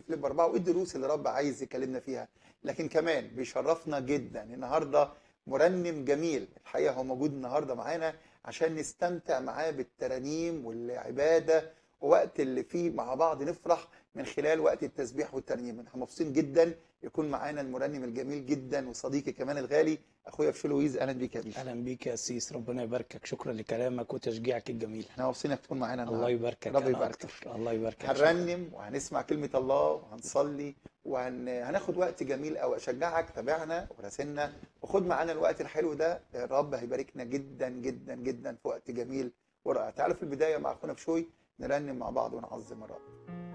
فيليب أربعة وإيه الدروس اللي رب عايز يكلمنا فيها لكن كمان بيشرفنا جدا النهارده مرنم جميل الحقيقة هو موجود النهارده معانا عشان نستمتع معاه بالترانيم والعبادة ووقت اللي فيه مع بعض نفرح من خلال وقت التسبيح والترنيم احنا مبسوطين جدا يكون معانا المرنم الجميل جدا وصديقي كمان الغالي اخويا بشو لويز اهلا بيك يا بيشو اهلا بيك يا سيس ربنا يباركك شكرا لكلامك وتشجيعك الجميل احنا مبسوطين انك تكون معانا الله النهارده يباركك رب أنا يباركك. أكتر. الله يباركك هنرنم وهنسمع كلمة الله وهنصلي وهناخد وقت جميل أوي أشجعك تابعنا وراسلنا وخد معانا الوقت الحلو ده الرب هيباركنا جدا جدا جدا في وقت جميل ورائع تعالوا في البداية مع أخونا بشوي نرنم مع بعض ونعظم الرب